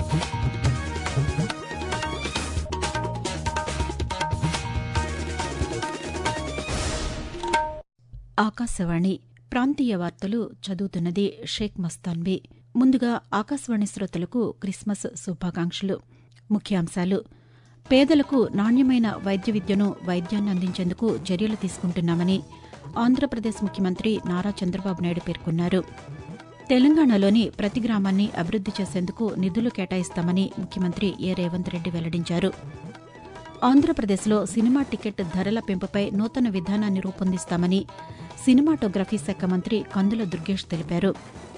ఆకాశవాణి ప్రాంతీయ వార్తలు చదువుతున్నది షేక్ మస్తాన్వి ముందుగా ఆకాశవాణి శ్రోతలకు క్రిస్మస్ శుభాకాంక్షలు ముఖ్యాంశాలు పేదలకు నాణ్యమైన వైద్య విద్యను వైద్యాన్ని అందించేందుకు చర్యలు తీసుకుంటున్నామని ఆంధ్రప్రదేశ్ ముఖ్యమంత్రి నారా చంద్రబాబు నాయుడు పేర్కొన్నారు తెలంగాణలోని ప్రతి గ్రామాన్ని అభివృద్ది చేసేందుకు నిధులు కేటాయిస్తామని ముఖ్యమంత్రి ఏ రేవంత్ రెడ్డి వెల్లడించారు ఆంధ్రప్రదేశ్లో సినిమా టికెట్ ధరల పెంపుపై నూతన విధానాన్ని రూపొందిస్తామని సినిమాటోగ్రఫీ శాఖ మంత్రి కందుల దుర్గేష్ తెలిపారు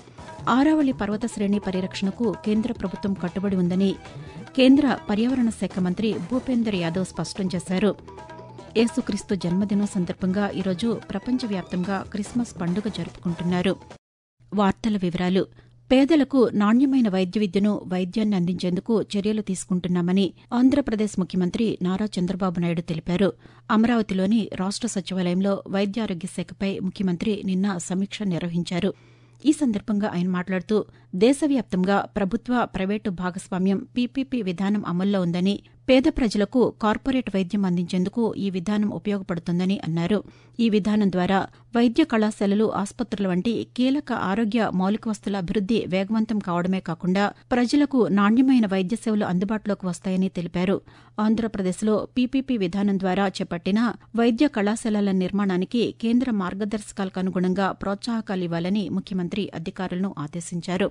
ఆరావళి పర్వత శ్రేణి పరిరక్షణకు కేంద్ర ప్రభుత్వం కట్టుబడి ఉందని కేంద్ర పర్యావరణ శాఖ మంత్రి భూపేందర్ యాదవ్ స్పష్టం చేశారు యేసుక్రీస్తు జన్మదినం సందర్భంగా ఈరోజు ప్రపంచవ్యాప్తంగా క్రిస్మస్ పండుగ జరుపుకుంటున్నారు వార్తల వివరాలు పేదలకు నాణ్యమైన వైద్య విద్యను వైద్యాన్ని అందించేందుకు చర్యలు తీసుకుంటున్నామని ఆంధ్రప్రదేశ్ ముఖ్యమంత్రి నారా చంద్రబాబు నాయుడు తెలిపారు అమరావతిలోని రాష్ట సచివాలయంలో వైద్యారోగ్య శాఖపై ముఖ్యమంత్రి నిన్న సమీక్ష నిర్వహించారు ఈ సందర్భంగా ఆయన మాట్లాడుతూ దేశవ్యాప్తంగా ప్రభుత్వ ప్రైవేటు భాగస్వామ్యం పీపీపీ విధానం అమల్లో ఉందని పేద ప్రజలకు కార్పొరేట్ వైద్యం అందించేందుకు ఈ విధానం ఉపయోగపడుతుందని అన్నారు ఈ విధానం ద్వారా వైద్య కళాశాలలు ఆసుపత్రుల వంటి కీలక ఆరోగ్య మౌలిక వస్తుల అభివృద్ది వేగవంతం కావడమే కాకుండా ప్రజలకు నాణ్యమైన వైద్య సేవలు అందుబాటులోకి వస్తాయని తెలిపారు ఆంధ్రప్రదేశ్లో పీపీపీ విధానం ద్వారా చేపట్టిన వైద్య కళాశాలల నిర్మాణానికి కేంద్ర మార్గదర్శకాలకు అనుగుణంగా ప్రోత్సాహకాలు ఇవ్వాలని ముఖ్యమంత్రి అధికారులను ఆదేశించారు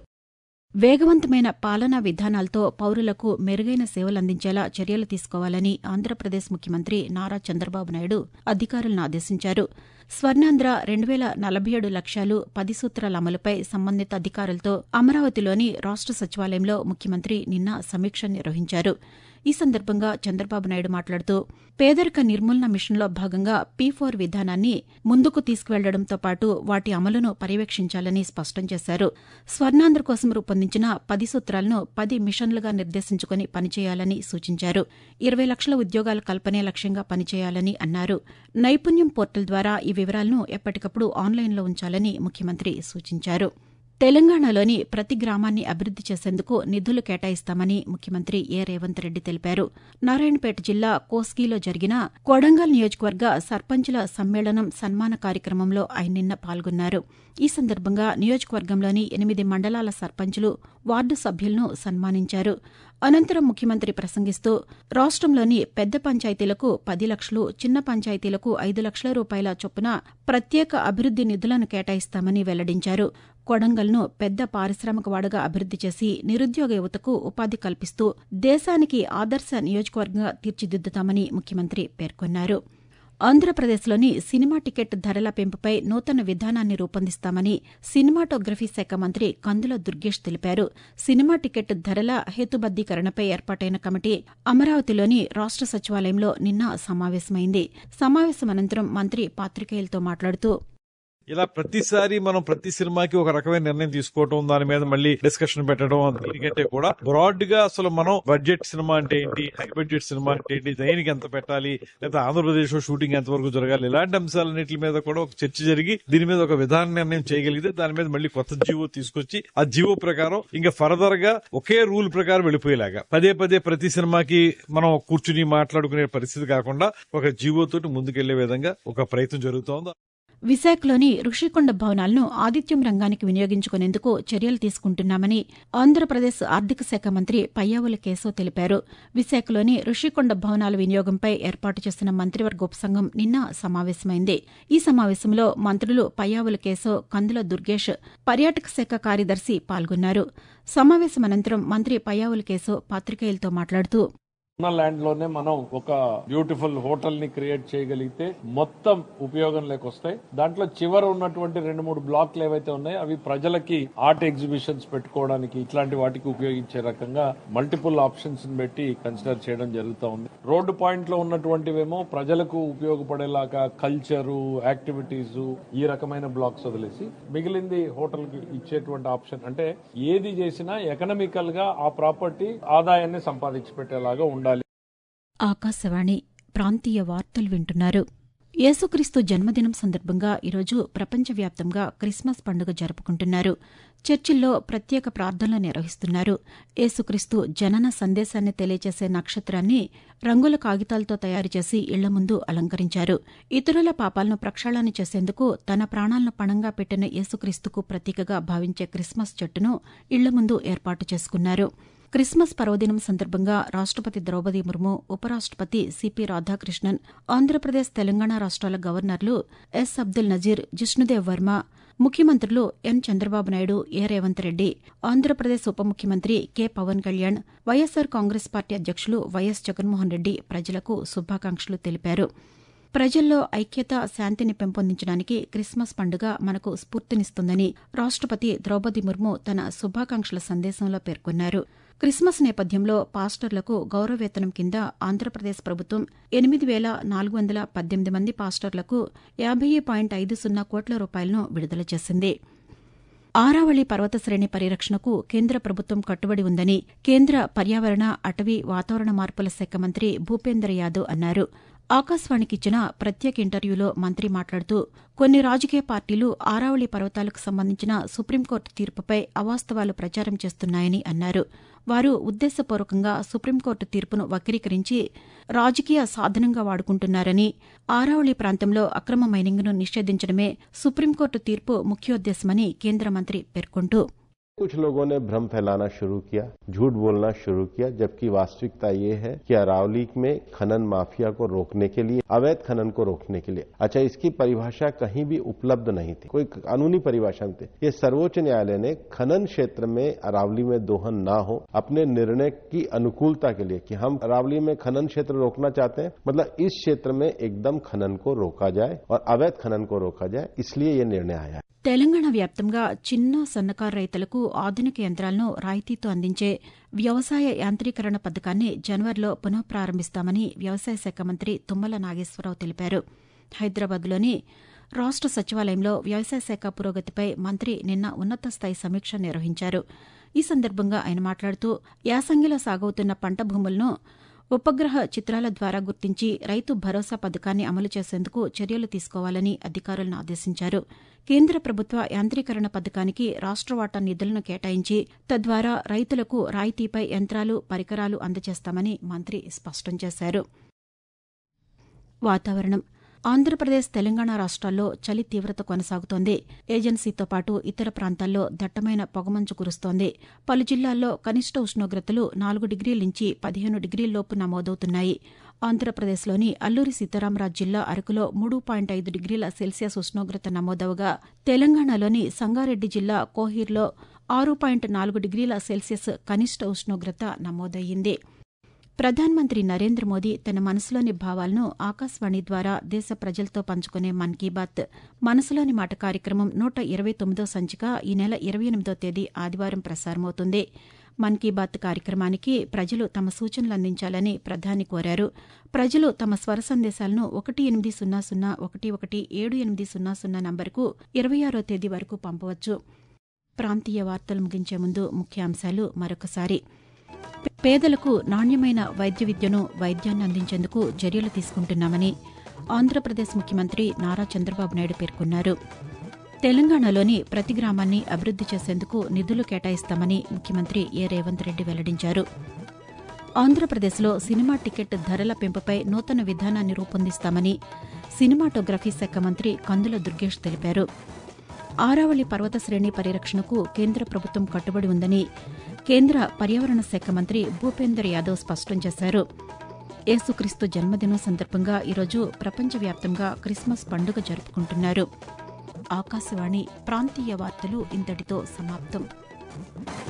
వేగవంతమైన పాలనా విధానాలతో పౌరులకు మెరుగైన సేవలందించేలా చర్యలు తీసుకోవాలని ఆంధ్రప్రదేశ్ ముఖ్యమంత్రి నారా చంద్రబాబు నాయుడు అధికారులను ఆదేశించారు స్వర్ణాంధ్ర రెండు వేల నలభై ఏడు లక్ష్యాలు పది సూత్రాల అమలుపై సంబంధిత అధికారులతో అమరావతిలోని రాష్ట సచివాలయంలో ముఖ్యమంత్రి నిన్న సమీక్ష నిర్వహించారు ఈ సందర్భంగా చంద్రబాబు నాయుడు మాట్లాడుతూ పేదరిక నిర్మూలన మిషన్లో భాగంగా పీ ఫోర్ విధానాన్ని ముందుకు తీసుకువెళ్లడంతో పాటు వాటి అమలును పర్యవేక్షించాలని స్పష్టం చేశారు స్వర్ణాంధ్ర కోసం రూపొందించిన పది సూత్రాలను పది మిషన్లుగా నిర్దేశించుకుని పనిచేయాలని సూచించారు ఇరవై లక్షల ఉద్యోగాల కల్పనే లక్ష్యంగా పనిచేయాలని అన్నారు నైపుణ్యం పోర్టల్ ద్వారా ఈ వివరాలను ఎప్పటికప్పుడు ఆన్లైన్లో ఉంచాలని ముఖ్యమంత్రి సూచించారు తెలంగాణలోని ప్రతి గ్రామాన్ని అభివృద్ది చేసేందుకు నిధులు కేటాయిస్తామని ముఖ్యమంత్రి ఏ రేవంత్ రెడ్డి తెలిపారు నారాయణపేట జిల్లా కోస్గిలో జరిగిన కొడంగల్ నియోజకవర్గ సర్పంచుల సమ్మేళనం సన్మాన కార్యక్రమంలో ఆయన నిన్న పాల్గొన్నారు ఈ సందర్భంగా నియోజకవర్గంలోని ఎనిమిది మండలాల సర్పంచులు వార్డు సభ్యులను సన్మానించారు అనంతరం ముఖ్యమంత్రి ప్రసంగిస్తూ రాష్టంలోని పెద్ద పంచాయతీలకు పది లక్షలు చిన్న పంచాయతీలకు ఐదు లక్షల రూపాయల చొప్పున ప్రత్యేక అభివృద్ది నిధులను కేటాయిస్తామని వెల్లడించారు కొడంగల్ను పెద్ద పారిశ్రామికవాడగా అభివృద్ది చేసి నిరుద్యోగ యువతకు ఉపాధి కల్పిస్తూ దేశానికి ఆదర్శ నియోజకవర్గంగా తీర్చిదిద్దుతామని ముఖ్యమంత్రి పేర్కొన్నారు ఆంధ్రప్రదేశ్లోని సినిమా టికెట్ ధరల పెంపుపై నూతన విధానాన్ని రూపొందిస్తామని సినిమాటోగ్రఫీ శాఖ మంత్రి కందుల దుర్గేష్ తెలిపారు సినిమా టికెట్ ధరల హేతుబద్దీకరణపై ఏర్పాటైన కమిటీ అమరావతిలోని రాష్ట సచివాలయంలో నిన్న సమావేశమైంది సమావేశం అనంతరం మంత్రి పాతికేయులతో మాట్లాడుతూ ఇలా ప్రతిసారి మనం ప్రతి సినిమాకి ఒక రకమైన నిర్ణయం తీసుకోవటం దాని మీద మళ్ళీ డిస్కషన్ పెట్టడం దీనికంటే కూడా బ్రాడ్ గా అసలు మనం బడ్జెట్ సినిమా అంటే ఏంటి హై బడ్జెట్ సినిమా అంటే ఏంటి దేనికి ఎంత పెట్టాలి లేదా ఆంధ్రప్రదేశ్ లో షూటింగ్ ఎంత వరకు జరగాలి ఇలాంటి అంశాలన్నింటి మీద కూడా ఒక చర్చ జరిగి దీని మీద ఒక విధాన నిర్ణయం చేయగలిగితే దాని మీద మళ్ళీ కొత్త జీవో తీసుకొచ్చి ఆ జీవో ప్రకారం ఇంకా ఫర్దర్ గా ఒకే రూల్ ప్రకారం వెళ్ళిపోయేలాగా పదే పదే ప్రతి సినిమాకి మనం కూర్చుని మాట్లాడుకునే పరిస్థితి కాకుండా ఒక జీవో తోటి ముందుకెళ్లే విధంగా ఒక ప్రయత్నం జరుగుతోంది విశాఖలోని ఋషికొండ భవనాలను ఆదిత్యం రంగానికి వినియోగించుకునేందుకు చర్యలు తీసుకుంటున్నామని ఆంధ్రప్రదేశ్ ఆర్థిక శాఖ మంత్రి పయ్యావుల కేశవ్ తెలిపారు విశాఖలోని ఋషికొండ భవనాల వినియోగంపై ఏర్పాటు చేసిన మంత్రివర్గ ఉపసంఘం నిన్న సమావేశమైంది ఈ సమావేశంలో మంత్రులు పయ్యావుల కేశవ్ కందుల దుర్గేష్ పర్యాటక శాఖ కార్యదర్శి పాల్గొన్నారు సమావేశం అనంతరం మంత్రి పయ్యావుల కేశవ్ పాతికేయులతో మాట్లాడుతూ ఉన్న ల్యాండ్ లోనే మనం ఒక బ్యూటిఫుల్ హోటల్ ని క్రియేట్ చేయగలిగితే మొత్తం ఉపయోగంలోకి వస్తాయి దాంట్లో చివర ఉన్నటువంటి రెండు మూడు బ్లాక్లు ఏవైతే ఉన్నాయో అవి ప్రజలకి ఆర్ట్ ఎగ్జిబిషన్స్ పెట్టుకోవడానికి ఇట్లాంటి వాటికి ఉపయోగించే రకంగా మల్టిపుల్ ఆప్షన్స్ పెట్టి కన్సిడర్ చేయడం జరుగుతూ ఉంది రోడ్డు పాయింట్ లో ఉన్నటువంటివేమో ప్రజలకు ఉపయోగపడేలాగా కల్చరు యాక్టివిటీస్ ఈ రకమైన బ్లాక్స్ వదిలేసి మిగిలింది హోటల్ కి ఇచ్చేటువంటి ఆప్షన్ అంటే ఏది చేసినా ఎకనామికల్ గా ఆ ప్రాపర్టీ ఆదాయాన్ని సంపాదించి పెట్టేలాగా ఉండాలి ఆకాశవాణి ప్రాంతీయ వార్తలు వింటున్నారు యేసుక్రీస్తు జన్మదినం సందర్భంగా ఈరోజు ప్రపంచవ్యాప్తంగా క్రిస్మస్ పండుగ జరుపుకుంటున్నారు చర్చిల్లో ప్రత్యేక ప్రార్థనలు నిర్వహిస్తున్నారు యేసుక్రీస్తు జనన సందేశాన్ని తెలియజేసే నక్షత్రాన్ని రంగుల కాగితాలతో తయారు చేసి ఇళ్ల ముందు అలంకరించారు ఇతరుల పాపాలను ప్రక్షాళన చేసేందుకు తన ప్రాణాలను పణంగా పెట్టిన యేసుక్రీస్తుకు ప్రతీకగా భావించే క్రిస్మస్ చెట్టును ఇళ్ల ముందు ఏర్పాటు చేసుకున్నారు క్రిస్మస్ పర్వదినం సందర్భంగా రాష్టపతి ద్రౌపది ముర్ము ఉపరాష్టపతి సిపి రాధాకృష్ణన్ ఆంధ్రప్రదేశ్ తెలంగాణ రాష్ట్రాల గవర్నర్లు ఎస్ అబ్దుల్ నజీర్ జిష్ణుదేవ్ వర్మ ముఖ్యమంత్రులు ఎన్ చంద్రబాబు నాయుడు ఏ రేవంత్ రెడ్డి ఆంధ్రప్రదేశ్ ఉప ముఖ్యమంత్రి K Pawan Kalyan Y S R Congress party అధ్యక్షులు వైఎస్ జగన్మోహన్ రెడ్డి ప్రజలకు శుభాకాంక్షలు తెలిపారు ప్రజల్లో ఐక్యత శాంతిని పెంపొందించడానికి క్రిస్మస్ పండుగ మనకు స్ఫూర్తినిస్తుందని రాష్టపతి ద్రౌపది ముర్ము తన శుభాకాంక్షల సందేశంలో పేర్కొన్నారు క్రిస్మస్ నేపథ్యంలో పాస్టర్లకు గౌరవవేతనం కింద ఆంధ్రప్రదేశ్ ప్రభుత్వం ఎనిమిది వేల నాలుగు వందల పద్దెనిమిది మంది పాస్టర్లకు యాభై పాయింట్ ఐదు సున్నా కోట్ల రూపాయలను విడుదల చేసింది ఆరావళి పర్వత శ్రేణి పరిరక్షణకు కేంద్ర ప్రభుత్వం కట్టుబడి ఉందని కేంద్ర పర్యావరణ అటవీ వాతావరణ మార్పుల శాఖ మంత్రి భూపేందర్ యాదవ్ అన్నారు ఆకాశవాణికిచ్చిన ప్రత్యేక ఇంటర్వ్యూలో మంత్రి మాట్లాడుతూ కొన్ని రాజకీయ పార్టీలు ఆరావళి పర్వతాలకు సంబంధించిన సుప్రీంకోర్టు తీర్పుపై అవాస్తవాలు ప్రచారం చేస్తున్నాయని అన్నారు వారు ఉద్దేశపూర్వకంగా సుప్రీంకోర్టు తీర్పును వక్రీకరించి రాజకీయ సాధనంగా వాడుకుంటున్నారని ఆరావళి ప్రాంతంలో అక్రమ మైనింగ్ను నిషేధించడమే సుప్రీంకోర్టు తీర్పు ముఖ్యోద్దేశమని కేంద్ర మంత్రి పేర్కొంటూ कुछ लोगों ने भ्रम फैलाना शुरू किया झूठ बोलना शुरू किया जबकि वास्तविकता ये है कि अरावली में खनन माफिया को रोकने के लिए अवैध खनन को रोकने के लिए अच्छा इसकी परिभाषा कहीं भी उपलब्ध नहीं थी कोई कानूनी परिभाषा नहीं थी ये सर्वोच्च न्यायालय ने खनन क्षेत्र में अरावली में दोहन ना हो अपने निर्णय की अनुकूलता के लिए कि हम अरावली में खनन क्षेत्र रोकना चाहते हैं मतलब इस क्षेत्र में एकदम खनन को रोका जाए और अवैध खनन को रोका जाए इसलिए ये निर्णय आया है తెలంగాణ వ్యాప్తంగా చిన్న సన్నకారు రైతులకు ఆధునిక యంత్రాలను రాయితీతో అందించే వ్యవసాయ యాంత్రీకరణ పథకాన్ని జనవరిలో పునః ప్రారంభిస్తామని వ్యవసాయ శాఖ మంత్రి తుమ్మల నాగేశ్వరరావు తెలిపారు హైదరాబాద్లోని రాష్ట సచివాలయంలో వ్యవసాయ శాఖ పురోగతిపై మంత్రి నిన్న ఉన్నత స్థాయి సమీక్ష నిర్వహించారు ఈ సందర్భంగా ఆయన మాట్లాడుతూ యాసంగిలో సాగవుతున్న పంట భూములను ఉపగ్రహ చిత్రాల ద్వారా గుర్తించి రైతు భరోసా పథకాన్ని అమలు చేసేందుకు చర్యలు తీసుకోవాలని అధికారులను ఆదేశించారు కేంద్ర ప్రభుత్వ యాంత్రీకరణ పథకానికి రాష్ట వాటా నిధులను కేటాయించి తద్వారా రైతులకు రాయితీపై యంత్రాలు పరికరాలు అందజేస్తామని మంత్రి స్పష్టం చేశారు వాతావరణం ఆంధ్రప్రదేశ్ తెలంగాణ రాష్ట్రాల్లో చలి తీవ్రత కొనసాగుతోంది ఏజెన్సీతో పాటు ఇతర ప్రాంతాల్లో దట్టమైన పొగమంచు కురుస్తోంది పలు జిల్లాల్లో కనిష్ట ఉష్ణోగ్రతలు నాలుగు డిగ్రీల నుంచి పదిహేను డిగ్రీల్లోపు నమోదవుతున్నాయి ఆంధ్రప్రదేశ్లోని అల్లూరి సీతారామరాజు జిల్లా అరకులో మూడు పాయింట్ ఐదు డిగ్రీల సెల్సియస్ ఉష్ణోగ్రత నమోదవగా తెలంగాణలోని సంగారెడ్డి జిల్లా కోహీర్లో ఆరు పాయింట్ నాలుగు డిగ్రీల సెల్సియస్ కనిష్ట ఉష్ణోగ్రత నమోదయ్యింది ప్రధానమంత్రి నరేంద్ర మోదీ తన మనసులోని భావాలను ఆకాశవాణి ద్వారా దేశ ప్రజలతో పంచుకునే మన్ కీ బాత్ మనసులోని మాట కార్యక్రమం నూట ఇరవై తొమ్మిదో సంచిక ఈ నెల ఇరవై ఎనిమిదో తేదీ ఆదివారం ప్రసారమవుతుంది మన్ కీ బాత్ కార్యక్రమానికి ప్రజలు తమ సూచనలు అందించాలని ప్రధాని కోరారు ప్రజలు తమ స్వర సందేశాలను ఒకటి ఎనిమిది సున్నా సున్నా ఒకటి ఒకటి ఏడు ఎనిమిది సున్నా సున్నా నంబరుకు ఇరవై ఆరో తేదీ వరకు పంపవచ్చు ప్రాంతీయ వార్తలు ముగించే ముందు ముఖ్యాంశాలు మరొకసారి పేదలకు నాణ్యమైన వైద్య విద్యను వైద్యాన్ని అందించేందుకు చర్యలు తీసుకుంటున్నామని ఆంధ్రప్రదేశ్ ముఖ్యమంత్రి నారా చంద్రబాబు నాయుడు పేర్కొన్నారు తెలంగాణలోని ప్రతి గ్రామాన్ని అభివృద్ది చేసేందుకు నిధులు కేటాయిస్తామని ముఖ్యమంత్రి ఏ రేవంత్ రెడ్డి వెల్లడించారు ఆంధ్రప్రదేశ్లో సినిమా టికెట్ ధరల పెంపుపై నూతన విధానాన్ని రూపొందిస్తామని సినిమాటోగ్రఫీ శాఖ మంత్రి కందుల దుర్గేష్ తెలిపారు ఆరావళి పర్వత శ్రేణి పరిరక్షణకు కేంద్ర ప్రభుత్వం కట్టుబడి ఉందని కేంద్ర పర్యావరణ శాఖ మంత్రి భూపేందర్ యాదవ్ స్పష్టం చేశారు యేసుక్రీస్తు జన్మదినం సందర్భంగా ఈరోజు ప్రపంచవ్యాప్తంగా క్రిస్మస్ పండుగ జరుపుకుంటున్నారు ఆకాశవాణి ప్రాంతీయ వార్తలు ఇంతటితో సమాప్తం